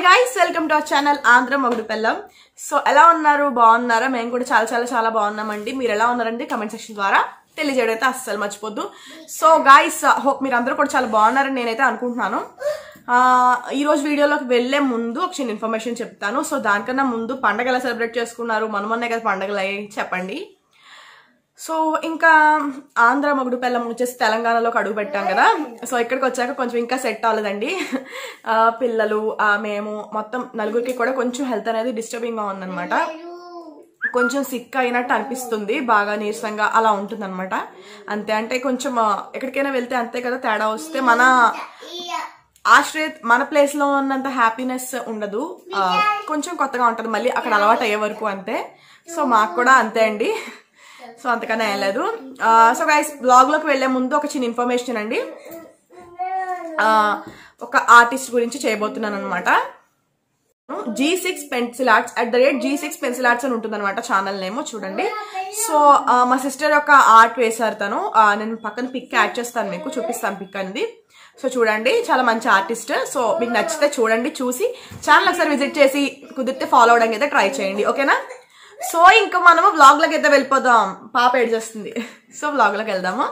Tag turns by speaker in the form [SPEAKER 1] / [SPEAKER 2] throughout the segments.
[SPEAKER 1] guys welcome to our channel Andhra మొగుడు పెళ్ళం so ఎలా ఉన్నారు బాగున్నారా మేము కూడా చాలా చాలా చాలా బాగున్నామండి మీరు ఎలా ఉన్నారండి కమెంట్ సెక్షన్ ద్వారా తెలియజేయడం అయితే అస్సలు మర్చిపోద్దు సో గాయస్ హోప్ మీరు అందరూ కూడా చాలా బాగున్నారని నేనైతే అనుకుంటున్నాను ఆ, ఈ రోజు వీడియోలోకి వెళ్లే ముందు ఒక చిన్న ఇన్ఫర్మేషన్ చెప్తాను సో దానికన్నా ముందు పండగ ఎలా సెలబ్రేట్ చేసుకున్నారు మన మొన్నే కదా పండగలు అయ్యాయి చెప్పండి సో ఇంకా ఆంధ్ర మొగుడు పెళ్ళం వచ్చేసి తెలంగాణలోకి అడుగు పెట్టాం కదా సో ఇక్కడికి వచ్చాక కొంచెం ఇంకా సెట్ అవ్వలేదండి ఆ, పిల్లలు ఆ, మేము మొత్తం నలుగురికి కూడా కొంచెం హెల్త్ అనేది డిస్టర్బింగ్ గా ఉందన్నమాట కొంచెం సిక్ అయినట్టు అనిపిస్తుంది బాగా నీరసంగా అలా ఉంటుంది అనమాట అంతే అంటే కొంచెం ఆ, ఎక్కడికైనా వెళ్తే అంతే కదా తేడా వస్తే మన ఆశ్రయ మన ప్లేస్ లో ఉన్నంత హ్యాపీనెస్ ఉండదు ఆ, కొంచెం కొత్తగా ఉంటది మళ్ళీ అక్కడ అలవాటు అయ్యే వరకు అంతే సో మాకు కూడా అంతే అండి సో అంతకన్నా ఏం లేదు ఆ, సో గైస్ బ్లాగ్ లోకి వెళ్లే ముందు ఒక చిన్న ఇన్ఫర్మేషన్ అండి ఆ, ఒక ఆర్టిస్ట్ గురించి చేయబోతున్నాను అనమాట G six pencil arts at the rate G six pencil arts అని ఉంటుంది అనమాట ఛానల్ నేమో చూడండి సో ఆ, మా సిస్టర్ యొక్క ఆర్ట్ వేశారు తను ఆ, నేను పక్కన పిక్ యాడ్ చేస్తాను మీకు చూపిస్తాను పిక్ అనేది సో చూడండి చాలా మంచి ఆర్టిస్ట్ సో మీకు నచ్చితే చూడండి చూసి ఛానల్ ఒకసారి విజిట్ చేసి కుదిరితే ఫాలో అవడానికి అయితే ట్రై చేయండి ఓకేనా సో ఇంకా మనము vlog లోకి అయితే వెళ్ళిపోదాం పాప ఏడ్ చేస్తుంది సో vlog లోకి వెళ్దాము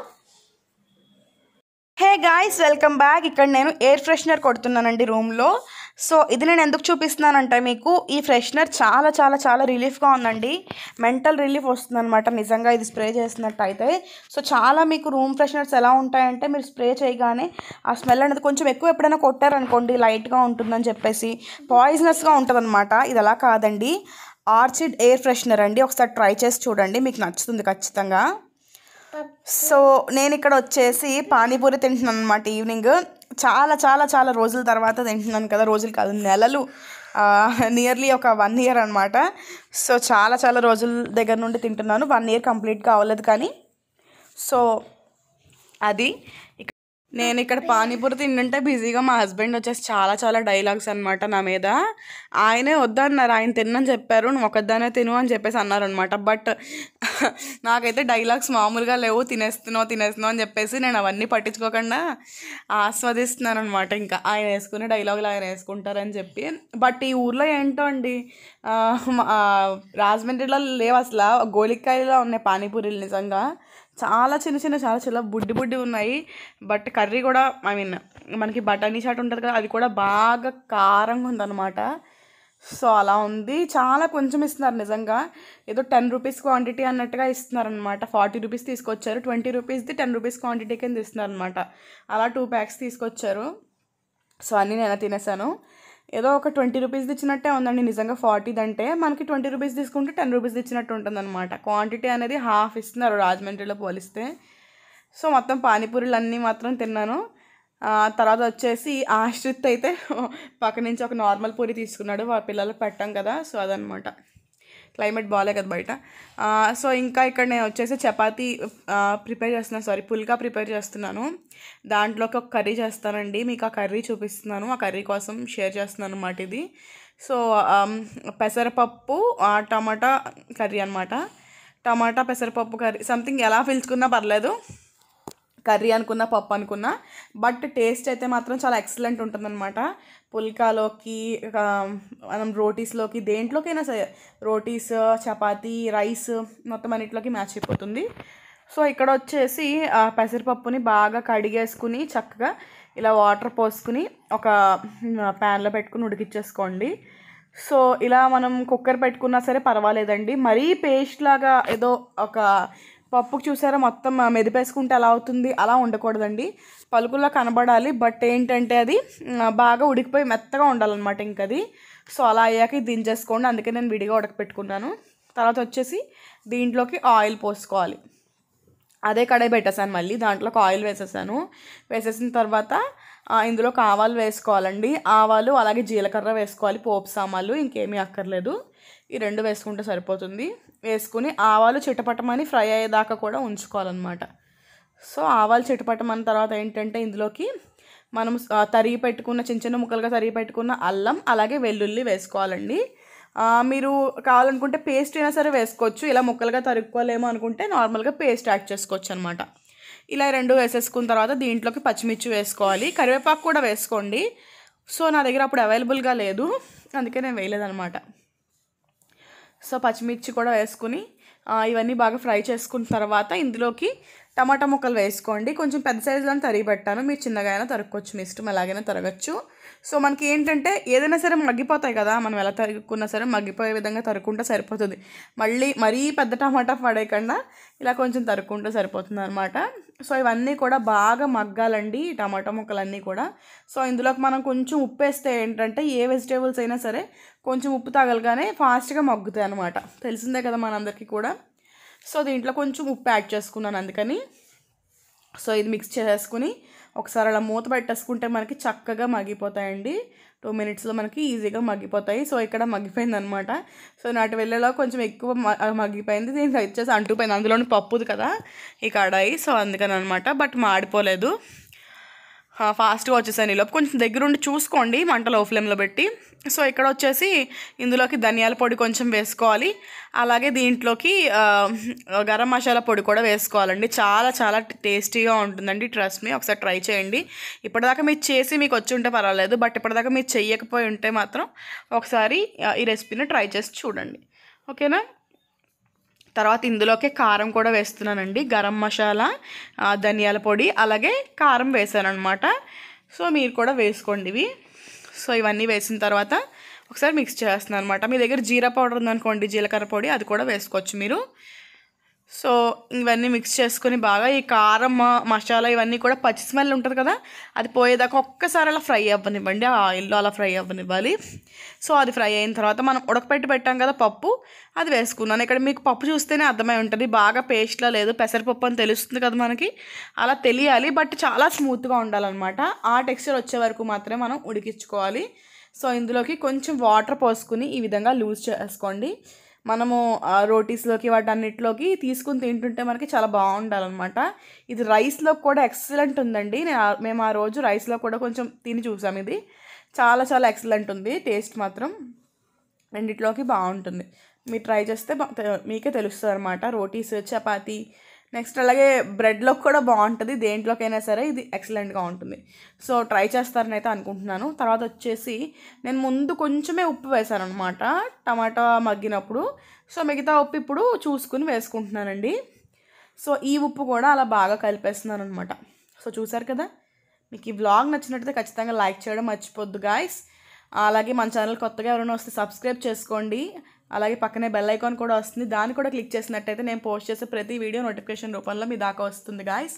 [SPEAKER 1] హే గాయ్స్ వెల్కమ్ బ్యాక్ ఇక్కడ నేను ఎయిర్ ఫ్రెషనర్ కొడుతున్నానండి రూమ్లో సో ఇది నేను ఎందుకు చూపిస్తున్నానంటే మీకు ఈ ఫ్రెషనర్ చాలా చాలా చాలా రిలీఫ్గా ఉందండి మెంటల్ రిలీఫ్ వస్తుందన్నమాట నిజంగా ఇది స్ప్రే చేసినట్టు అయితే సో చాలా మీకు రూమ్ ఫ్రెషనర్స్ ఎలా ఉంటాయంటే మీరు స్ప్రే చేయగానే ఆ స్మెల్ అనేది కొంచెం ఎక్కువ ఎప్పుడైనా కొట్టారనుకోండి లైట్గా ఉంటుందని చెప్పేసి పాయిజనస్గా ఉంటుందన్నమాట ఇది అలా కాదండి ఆర్చిడ్ ఎయిర్ ఫ్రెషనర్ అండి ఒకసారి ట్రై చేసి చూడండి మీకు నచ్చుతుంది ఖచ్చితంగా సో నేను ఇక్కడ వచ్చేసి పానీపూరి తింటున్నాను అనమాట ఈవినింగ్ చాలా చాలా చాలా రోజుల తర్వాత తింటున్నాను కదా రోజులు కాదు నెలలు నియర్లీ ఒక వన్ ఇయర్ అనమాట సో చాలా చాలా రోజుల దగ్గర నుండి తింటున్నాను వన్ ఇయర్ కంప్లీట్గా అవ్వలేదు కానీ సో అది ఇక- నేను ఇక్కడ పానీపూరి తింటుంటే బిజీగా మా హస్బెండ్ వచ్చేసి చాలా చాలా డైలాగ్స్ అనమాట నా మీద ఆయనే వద్దన్నారు ఆయన తిన్నని చెప్పారు నువ్వు ఒకదానే తిను అని చెప్పేసి అన్నారు అనమాట బట్ నాకైతే డైలాగ్స్ మామూలుగా లేవు తినేస్తున్నావు తినేస్తున్నావు అని చెప్పేసి నేను అవన్నీ పట్టించుకోకుండా ఆస్వాదిస్తున్నాను అనమాట ఇంకా ఆయన వేసుకునే డైలాగులు ఆయన వేసుకుంటారని చెప్పి బట్ ఈ ఊర్లో ఏంటో అండి ఆ, మా- ఆ, రాజమండ్రిలో లేవు అసలు గోలిక్కాయలో ఉన్నాయి పానీపూరీలు నిజంగా చాలా చిన్న చిన్న చాలా చాలా బుడ్డి బుడ్డి ఉన్నాయి బట్ కర్రీ కూడా ఐ మీన్ మనకి బటానీ చాట్ ఉంటుంది కదా అది కూడా బాగా కారంగా ఉందన్నమాట సో అలా ఉంది చాలా కొంచెం ఇస్తున్నారు నిజంగా ఏదో టెన్ రూపీస్ క్వాంటిటీ అన్నట్టుగా ఇస్తున్నారు అనమాట ఫార్టీ రూపీస్ తీసుకొచ్చారు ట్వంటీ రూపీస్ది టెన్ రూపీస్ క్వాంటిటీ కింద ఇస్తున్నారు అనమాట అలా టూ ప్యాక్స్ తీసుకొచ్చారు సో అన్నీ నేను తినేసాను ఏదో ఒక ట్వంటీ రూపీస్ ఇచ్చినట్టే ఉందండి నిజంగా ఫార్టీది అంటే మనకి ట్వంటీ రూపీస్ తీసుకుంటే టెన్ రూపీస్ ఇచ్చినట్టు ఉంటుందన్నమాట క్వాంటిటీ అనేది హాఫ్ ఇస్తున్నారు రాజమండ్రిలో పోలిస్తే సో మొత్తం పానీపూరీలు అన్నీ మాత్రం తిన్నాను ఆ, తర్వాత వచ్చేసి ఆశ్రిత్ అయితే పక్క నుంచి ఒక నార్మల్ పూరి తీసుకున్నాడు వాళ్ళ పిల్లలకు పెట్టాం కదా సో అదనమాట క్లైమేట్ బాగాలే కదా బయట ఆ, సో ఇంకా ఇక్కడ నేను వచ్చేసి చపాతీ ప్రిపేర్ చేస్తున్నాను సారీ పుల్కా ప్రిపేర్ చేస్తున్నాను దాంట్లోకి ఒక కర్రీ చేస్తానండి మీకు ఆ కర్రీ చూపిస్తున్నాను ఆ కర్రీ కోసం షేర్ చేస్తున్నాను అనమాట ఇది సో ఆమ్, పెసరపప్పు ఆ, టమాటా కర్రీ అనమాట టమాటా పెసరపప్పు కర్రీ సంథింగ్ ఎలా పిలుచుకున్నా పర్లేదు కర్రీ అనుకున్నా పప్పు అనుకున్నా బట్ టేస్ట్ అయితే మాత్రం చాలా ఎక్సలెంట్ ఉంటుందన్నమాట పుల్కాలోకి ఆ, మనం రోటీస్లోకి దేంట్లోకైనా సరే రోటీస్ చపాతీ రైస్ మొత్తం అన్నిటిలోకి మ్యాచ్ అయిపోతుంది సో ఇక్కడ వచ్చేసి ఆ పెసరపప్పుని బాగా కడిగేసుకుని చక్కగా ఇలా వాటర్ పోసుకుని ఒక ప్యాన్లో పెట్టుకుని ఉడికిచ్చేసుకోండి సో ఇలా మనం కుక్కర్ పెట్టుకున్నా సరే పర్వాలేదండి మరీ పేస్ట్ లాగా ఏదో ఒక పప్పుకు చూసారా మొత్తం మెదిపేసుకుంటే ఎలా అవుతుంది అలా ఉండకూడదండి పలుకుల్లో కనబడాలి బట్ ఏంటంటే అది ఆ, బాగా ఉడికిపోయి మెత్తగా ఉండాలన్నమాట ఇంకది సో అలా అయ్యాక ఇది దించేసుకోండి అందుకే నేను విడిగా ఉడకపెట్టుకున్నాను తర్వాత వచ్చేసి దీంట్లోకి ఆయిల్ పోసుకోవాలి అదే కడాయి పెట్టేసాను మళ్ళీ దాంట్లోకి ఆయిల్ వేసేసాను వేసేసిన తర్వాత ఆ, ఇందులో ఆవాలు వేసుకోవాలండి ఆవాలు అలాగే జీలకర్ర వేసుకోవాలి పోపు సామాన్లు ఇంకేమీ అక్కర్లేదు ఈ రెండు వేసుకుంటే సరిపోతుంది వేసుకుని ఆవాలు చిటపటమని ఫ్రై అయ్యేదాకా కూడా ఉంచుకోవాలన్నమాట సో ఆవాలు చిటపటమన్న తర్వాత ఏంటంటే ఇందులోకి మనం ఆ, తరిగి పెట్టుకున్న చిన్న చిన్న ముక్కలుగా తరిగి పెట్టుకున్న అల్లం అలాగే వెల్లుల్లి వేసుకోవాలండి ఆ, మీరు కావాలనుకుంటే పేస్ట్ అయినా సరే వేసుకోవచ్చు ఇలా ముక్కలుగా తరుక్కోలేమో అనుకుంటే నార్మల్గా పేస్ట్ యాడ్ చేసుకోవచ్చు అనమాట ఇలా ఈ రెండు వేసేసుకున్న తర్వాత దీంట్లోకి పచ్చిమిర్చి వేసుకోవాలి కరివేపాకు కూడా వేసుకోండి సో నా దగ్గర అప్పుడు అవైలబుల్గా లేదు అందుకే నేను వేయలేదనమాట సో పచ్చిమిర్చి కూడా వేసుకుని ఆ, ఇవన్నీ బాగా ఫ్రై చేసుకున్న తర్వాత ఇందులోకి టమాటా ముక్కలు వేసుకోండి కొంచెం పెద్ద సైజులో తరిగి పెట్టాను మీరు చిన్నగా అయినా తరుక్కోవచ్చు మీ ఇష్టం ఎలాగైనా తరగచ్చు సో మనకి ఏంటంటే ఏదైనా సరే మగ్గిపోతాయి కదా మనం ఎలా తరుక్కున్నా సరే మగ్గిపోయే విధంగా తరుక్కుంటే సరిపోతుంది మళ్ళీ మరీ పెద్ద టమాటా పడేయకుండా ఇలా కొంచెం తరుక్కుంటే సరిపోతుంది అనమాట సో ఇవన్నీ కూడా బాగా మగ్గాలండి ఈ టమాటా ముక్కలన్నీ కూడా సో ఇందులోకి మనం కొంచెం ఉప్పు వేస్తే ఏంటంటే ఏ వెజిటేబుల్స్ అయినా సరే కొంచెం ఉప్పు తగలగానే ఫాస్ట్గా మగ్గుతాయి అనమాట తెలిసిందే కదా మనందరికీ కూడా సో దీంట్లో కొంచెం ఉప్పు యాడ్ చేసుకున్నాను అందుకని సో ఇది మిక్స్ చేసేసుకుని ఒకసారి అలా మూత పెట్టేసుకుంటే మనకి చక్కగా మగ్గిపోతాయండి టూ మినిట్స్లో మనకి ఈజీగా మగ్గిపోతాయి సో ఇక్కడ మగ్గిపోయింది అనమాట సో నాటి వెళ్ళేలో కొంచెం ఎక్కువ మ- మగ్గిపోయింది దీనికి వచ్చేసి అంటుపోయింది అందులోని పప్పుది కదా ఈ కడాయి సో అందుకని అనమాట బట్ మాడిపోలేదు ఆ, ఫాస్ట్గా వచ్చేసాను ఈలోపు కొంచెం దగ్గరుండి చూసుకోండి మంట లో ఫ్లేమ్లో పెట్టి సో ఇక్కడ వచ్చేసి ఇందులోకి ధనియాల పొడి కొంచెం వేసుకోవాలి అలాగే దీంట్లోకి ఆ, గరం మసాలా పొడి కూడా వేసుకోవాలండి చాలా చాలా టేస్టీగా ఉంటుందండి ట్రస్ట్ మీ ఒకసారి ట్రై చేయండి ఇప్పటిదాకా మీరు చేసి మీకు వచ్చి ఉంటే పర్వాలేదు బట్ ఇప్పటిదాకా మీరు చెయ్యకపోయి ఉంటే మాత్రం ఒకసారి ఆ, ఈ రెసిపీని ట్రై చేసి చూడండి ఓకేనా తర్వాత ఇందులోకి కారం కూడా వేస్తున్నానండి గరం మసాలా ఆ, ధనియాల పొడి అలాగే కారం వేసాను అనమాట సో మీరు కూడా వేసుకోండి ఇవి సో ఇవన్నీ వేసిన తర్వాత ఒకసారి మిక్స్ చేస్తున్నాను అనమాట మీ దగ్గర జీరా పౌడర్ ఉందనుకోండి జీలకర్ర పొడి అది కూడా వేసుకోవచ్చు మీరు సో ఇవన్నీ మిక్స్ చేసుకొని బాగా ఈ కారం మ- మసాలా ఇవన్నీ కూడా పచ్చి స్మెల్ ఉంటుంది కదా అది పోయేదాకా ఒక్కసారి అలా ఫ్రై అవ్వనివ్వండి ఆ ఆయిల్లో అలా ఫ్రై అవ్వనివ్వాలి సో అది ఫ్రై అయిన తర్వాత మనం ఉడకపెట్టి పెట్టాం కదా పప్పు అది వేసుకున్నాను ఇక్కడ మీకు పప్పు చూస్తేనే అర్థమై ఉంటుంది బాగా పేస్ట్లా లేదు పెసరపప్పు అని తెలుస్తుంది కదా మనకి అలా తెలియాలి బట్ చాలా స్మూత్గా ఉండాలన్నమాట ఆ టెక్స్చర్ వచ్చే వరకు మాత్రమే మనం ఉడికించుకోవాలి సో ఇందులోకి కొంచెం వాటర్ పోసుకుని ఈ విధంగా లూజ్ చేసుకోండి మనము ఆ, రోటీస్లోకి వాటన్నిటిలోకి తీసుకుని తింటుంటే మనకి చాలా బాగుండాలన్నమాట ఇది రైస్లో కూడా ఎక్సలెంట్ ఉందండి నేను ఆ- మేము ఆ రోజు రైస్లో కూడా కొంచెం తిని చూసాం ఇది చాలా చాలా ఎక్సలెంట్ ఉంది టేస్ట్ మాత్రం రెండిట్లోకి బాగుంటుంది మీరు ట్రై చేస్తే బా- తె- మీకే తెలుస్తుంది అనమాట రోటీస్ చపాతీ నెక్స్ట్ అలాగే బ్రెడ్లో కూడా బాగుంటుంది దేంట్లోకైనా సరే ఇది ఎక్సలెంట్గా ఉంటుంది సో ట్రై చేస్తారని అయితే అనుకుంటున్నాను తర్వాత వచ్చేసి నేను ముందు కొంచెమే ఉప్పు వేశాను అనమాట టమాటా మగ్గినప్పుడు సో మిగతా ఉప్పు ఇప్పుడు చూసుకుని వేసుకుంటున్నానండి సో ఈ ఉప్పు కూడా అలా బాగా కలిపేస్తున్నాను అనమాట సో చూసారు కదా మీకు ఈ వ్లాగ్ నచ్చినట్లయితే ఖచ్చితంగా లైక్ చేయడం మర్చిపోద్దు గాయస్ అలాగే మన ఛానల్ కొత్తగా ఎవరైనా వస్తే సబ్స్క్రైబ్ చేసుకోండి అలాగే పక్కనే బెల్ ఐకాన్ కూడా వస్తుంది దాన్ని కూడా క్లిక్ చేసినట్టయితే నేను పోస్ట్ చేసే ప్రతి వీడియో నోటిఫికేషన్ రూపంలో మీ దాకా వస్తుంది గాయస్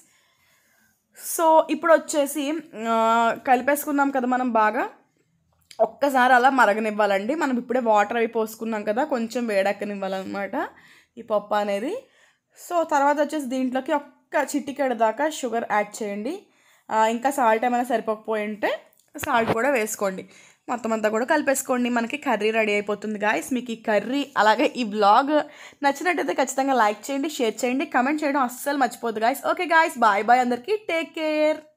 [SPEAKER 1] సో ఇప్పుడు వచ్చేసి ఆ, కలిపేసుకున్నాం కదా మనం బాగా ఒక్కసారి అలా మరగనివ్వాలండి మనం ఇప్పుడే వాటర్ అవి పోసుకున్నాం కదా కొంచెం వేడెక్కనివ్వాలన్నమాట ఈ పప్పు అనేది సో తర్వాత వచ్చేసి దీంట్లోకి ఒక్క చిటికెడ దాకా షుగర్ యాడ్ చేయండి ఆ, ఇంకా సాల్ట్ ఏమైనా సరిపోకపోయి ఉంటే సాల్ట్ కూడా వేసుకోండి మొత్తం అంతా కూడా కలిపేసుకోండి మనకి కర్రీ రెడీ అయిపోతుంది గాయస్ మీకు ఈ కర్రీ అలాగే ఈ బ్లాగ్ నచ్చినట్టయితే ఖచ్చితంగా లైక్ చేయండి షేర్ చేయండి కమెంట్ చేయడం అస్సలు మర్చిపోద్దు guys okay guys bye bye అందరికీ టేక్ కేర్